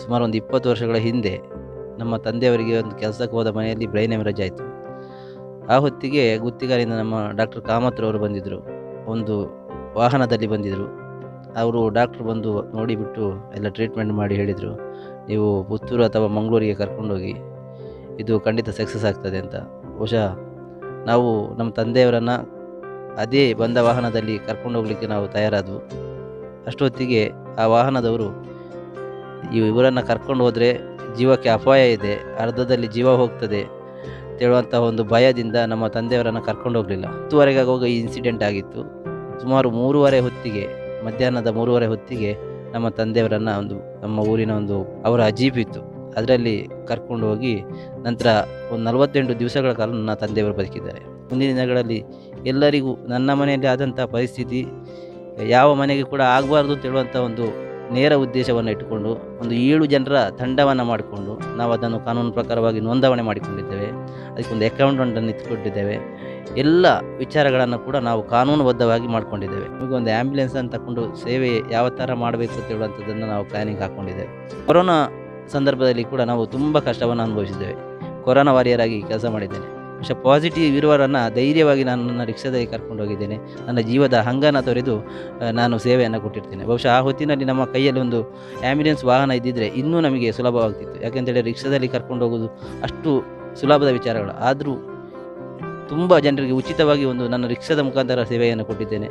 ಸುಮಾರು ಒಂದು ಇಪ್ಪತ್ತು ವರ್ಷಗಳ ಹಿಂದೆ ನಮ್ಮ ತಂದೆಯವರಿಗೆ ಒಂದು ಕೆಲಸಕ್ಕೆ ಹೋದ ಮನೆಯಲ್ಲಿ ಬ್ರೈನ್ ಎಮರೇಜ್ ಆಯಿತು ಆ ಹೊತ್ತಿಗೆ ಗುತ್ತಿಗಾರಿಂದ ನಮ್ಮ ಡಾಕ್ಟರ್ ಕಾಮತ್ರವರು ಬಂದಿದ್ದರು ಒಂದು ವಾಹನದಲ್ಲಿ ಬಂದಿದ್ದರು ಅವರು ಡಾಕ್ಟ್ರು ಬಂದು ನೋಡಿಬಿಟ್ಟು ಎಲ್ಲ ಟ್ರೀಟ್ಮೆಂಟ್ ಮಾಡಿ ಹೇಳಿದರು ನೀವು ಪುತ್ತೂರು ಅಥವಾ ಮಂಗಳೂರಿಗೆ ಕರ್ಕೊಂಡೋಗಿ ಇದು ಖಂಡಿತ ಸಕ್ಸಸ್ ಆಗ್ತದೆ ಅಂತ ಬಹುಶಃ ನಾವು ನಮ್ಮ ತಂದೆಯವರನ್ನು ಅದೇ ಬಂದ ವಾಹನದಲ್ಲಿ ಕರ್ಕೊಂಡು ಹೋಗಲಿಕ್ಕೆ ನಾವು ತಯಾರಾದವು ಅಷ್ಟೊತ್ತಿಗೆ ಆ ವಾಹನದವರು ಇವ್- ಇವರನ್ನು ಕರ್ಕೊಂಡು ಹೋದರೆ ಜೀವಕ್ಕೆ ಅಪಾಯ ಇದೆ ಅರ್ಧದಲ್ಲಿ ಜೀವ ಹೋಗ್ತದೆ ಅಂತೇಳುವಂಥ ಒಂದು ಭಯದಿಂದ ನಮ್ಮ ತಂದೆಯವರನ್ನು ಕರ್ಕೊಂಡು ಹೋಗಲಿಲ್ಲ ಹತ್ತುವರೆಗೆ ಆಗುವಾಗ ಈ ಇನ್ಸಿಡೆಂಟ್ ಆಗಿತ್ತು ಸುಮಾರು ಮೂರುವರೆ ಹೊತ್ತಿಗೆ ಮಧ್ಯಾಹ್ನದ ಮೂರುವರೆ ಹೊತ್ತಿಗೆ ನಮ್ಮ ತಂದೆಯವರನ್ನು ಒಂದು ನಮ್ಮ ಊರಿನ ಒಂದು ಅವರ ಜೀಪ್ ಇತ್ತು ಅದರಲ್ಲಿ ಕರ್ಕೊಂಡು ಹೋಗಿ ನಂತರ ಒಂದು ನಲವತ್ತೆಂಟು ದಿವಸಗಳ ಕಾಲ ನನ್ನ ತಂದೆಯವರು ಬದುಕಿದ್ದಾರೆ ಮುಂದಿನ ದಿನಗಳಲ್ಲಿ ಎಲ್ಲರಿಗೂ ನನ್ನ ಮನೆಯಲ್ಲಿ ಆದಂಥ ಪರಿಸ್ಥಿತಿ ಯಾವ ಮನೆಗೆ ಕೂಡ ಆಗಬಾರ್ದು ಅಂತ ಹೇಳುವಂಥ ಒಂದು ನೇರ ಉದ್ದೇಶವನ್ನು ಇಟ್ಟುಕೊಂಡು ಒಂದು ಏಳು ಜನರ ತಂಡವನ್ನು ಮಾಡಿಕೊಂಡು ನಾವು ಅದನ್ನು ಕಾನೂನು ಪ್ರಕಾರವಾಗಿ ನೋಂದಾವಣೆ ಮಾಡಿಕೊಂಡಿದ್ದೇವೆ ಅದಕ್ಕೊಂದು ಅಕೌಂಟನ್ನು ಇಟ್ಕೊಂಡಿದ್ದೇವೆ ಎಲ್ಲ ವಿಚಾರಗಳನ್ನು ಕೂಡ ನಾವು ಕಾನೂನುಬದ್ಧವಾಗಿ ಮಾಡ್ಕೊಂಡಿದ್ದೇವೆ ಈಗ ಒಂದು ಆ್ಯಂಬುಲೆನ್ಸನ್ನು ತಗೊಂಡು ಸೇವೆ ಯಾವ ಥರ ಮಾಡಬೇಕು ಅಂತ ಹೇಳುವಂಥದ್ದನ್ನು ನಾವು ಪ್ಲ್ಯಾನಿಂಗ್ ಹಾಕ್ಕೊಂಡಿದ್ದೇವೆ ಕೊರೋನಾ ಸಂದರ್ಭದಲ್ಲಿ ಕೂಡ ನಾವು ತುಂಬ ಕಷ್ಟವನ್ನು ಅನುಭವಿಸಿದ್ದೇವೆ ಕೊರೋನಾ ವಾರಿಯರ್ ಆಗಿ ಕೆಲಸ ಮಾಡಿದ್ದೇನೆ പക്ഷೇ ಪಾಸಿಟಿವ್ ಇರುವವರನ್ನು ಧೈರ್ಯವಾಗಿ ನಾನು ನನ್ನ ರಿಕ್ಷಾದಲ್ಲಿ ಕರ್ಕೊಂಡು ಹೋಗಿದ್ದೇನೆ ನನ್ನ ಜೀವದ ಹಂಗನ ತೊರೆದು ಆ, ನಾನು ಸೇವೆಯನ್ನು ಕೊಟ್ಟಿರ್ತೇನೆ ಬಹುಶಃ ಆ ಹೊತ್ತಿನಲ್ಲಿ ನಮ್ಮ ಕೈಯಲ್ಲಿ ಒಂದು ಆ್ಯಂಬುಲೆನ್ಸ್ ವಾಹನ ಇದ್ದಿದ್ದರೆ ಇನ್ನೂ ನಮಗೆ ಸುಲಭವಾಗ್ತಿತ್ತು ಯಾಕೆಂತೇಳಿ ರಿಕ್ಷಾದಲ್ಲಿ ಕರ್ಕೊಂಡು ಹೋಗೋದು ಅಷ್ಟು ಸುಲಭದ ವಿಚಾರಗಳು ಆದರೂ ತುಂಬ ಜನರಿಗೆ ಉಚಿತವಾಗಿ ಒಂದು ನನ್ನ ರಿಕ್ಷಾದ ಮುಖಾಂತರ ಸೇವೆಯನ್ನು ಕೊಟ್ಟಿದ್ದೇನೆ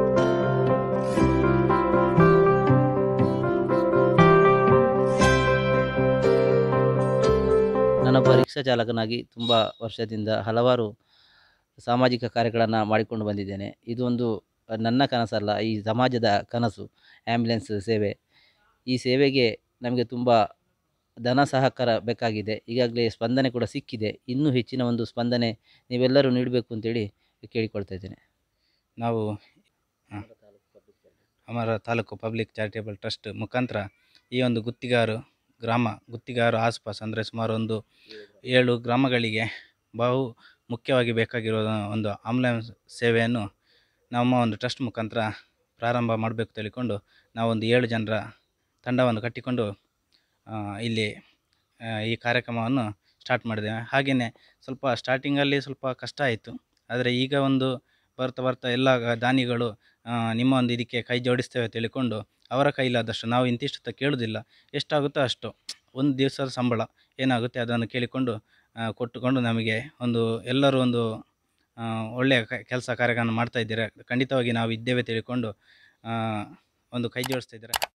ನಾನೊಬ್ಬ ರಿಕ್ಷಾ ಚಾಲಕನಾಗಿ ತುಂಬ ವರ್ಷದಿಂದ ಹಲವಾರು ಸಾಮಾಜಿಕ ಕಾರ್ಯಗಳನ್ನು ಮಾಡಿಕೊಂಡು ಬಂದಿದ್ದೇನೆ ಇದು ಒಂದು ನನ್ನ ಕನಸಲ್ಲ ಈ ಸಮಾಜದ ಕನಸು ಆ್ಯಂಬುಲೆನ್ಸ್ ಸೇವೆ ಈ ಸೇವೆಗೆ ನಮಗೆ ತುಂಬ ಧನ ಸಹಕಾರ ಬೇಕಾಗಿದೆ ಈಗಾಗಲೇ ಸ್ಪಂದನೆ ಕೂಡ ಸಿಕ್ಕಿದೆ ಇನ್ನೂ ಹೆಚ್ಚಿನ ಒಂದು ಸ್ಪಂದನೆ ನೀವೆಲ್ಲರೂ ನೀಡಬೇಕು ಅಂತೇಳಿ ಕೇಳಿಕೊಳ್ತಾ ಇದ್ದೇನೆ ನಾವು ಹ. Amara Taluku public charitable trust ಮುಖಾಂತರ ಈ ಒಂದು ಗುತ್ತಿಗಾರು ಗ್ರಾಮ ಗುತ್ತಿಗಾರು ಆಸ್ಪಾಸ್ ಅಂದರೆ ಸುಮಾರು ಒಂದು ಏಳು ಗ್ರಾಮಗಳಿಗೆ ಬಹು ಮುಖ್ಯವಾಗಿ ಬೇಕಾಗಿರೋ ಒಂದು ಆಂಬುಲೆನ್ಸ್ ಸೇವೆಯನ್ನು ನಮ್ಮ ಒಂದು ಟ್ರಸ್ಟ್ ಮುಖಾಂತರ ಪ್ರಾರಂಭ ಮಾಡಬೇಕು ತಿಳ್ಕೊಂಡು ನಾವೊಂದು ಏಳು ಜನರ ತಂಡವನ್ನು ಕಟ್ಟಿಕೊಂಡು ಆ, ಇಲ್ಲಿ ಆ, ಈ ಕಾರ್ಯಕ್ರಮವನ್ನು ಸ್ಟಾರ್ಟ್ ಮಾಡಿದ್ದೇವೆ ಹಾಗೆಯೇ ಸ್ವಲ್ಪ ಸ್ಟಾರ್ಟಿಂಗಲ್ಲಿ ಸ್ವಲ್ಪ ಕಷ್ಟ ಆಯಿತು ಆದರೆ ಈಗ ಒಂದು ಬರ್ತಾ ಬರ್ತಾ ಎಲ್ಲ ದಾನಿಗಳು ಆ, ನಿಮ್ಮ ಒಂದು ಇದಕ್ಕೆ ಕೈ ಜೋಡಿಸ್ತೇವೆ ತಿಳ್ಕೊಂಡು ಅವರ ಕೈಲಾದಷ್ಟು ನಾವು ಇಂತಿಷ್ಟು ಅಂತ ಕೇಳೋದಿಲ್ಲ ಎಷ್ಟಾಗುತ್ತೋ ಅಷ್ಟು ಒಂದು ದಿವಸದ ಸಂಬಳ ಏನಾಗುತ್ತೆ ಅದನ್ನು ಕೇಳಿಕೊಂಡು ಆ, ಕೊಟ್ಟುಕೊಂಡು ನಮಗೆ ಒಂದು ಎಲ್ಲರೂ ಒಂದು ಆ, ಒಳ್ಳೆಯ ಕೆಲಸ ಕಾರ್ಯಗಳನ್ನು ಮಾಡ್ತಾ ಇದ್ದೀರಾ ಖಂಡಿತವಾಗಿ ನಾವು ಇದ್ದೇವೆ ತಿಳ್ಕೊಂಡು ಆ, ಒಂದು ಕೈ ಜೋಡಿಸ್ತಾ ಇದ್ದಾರೆ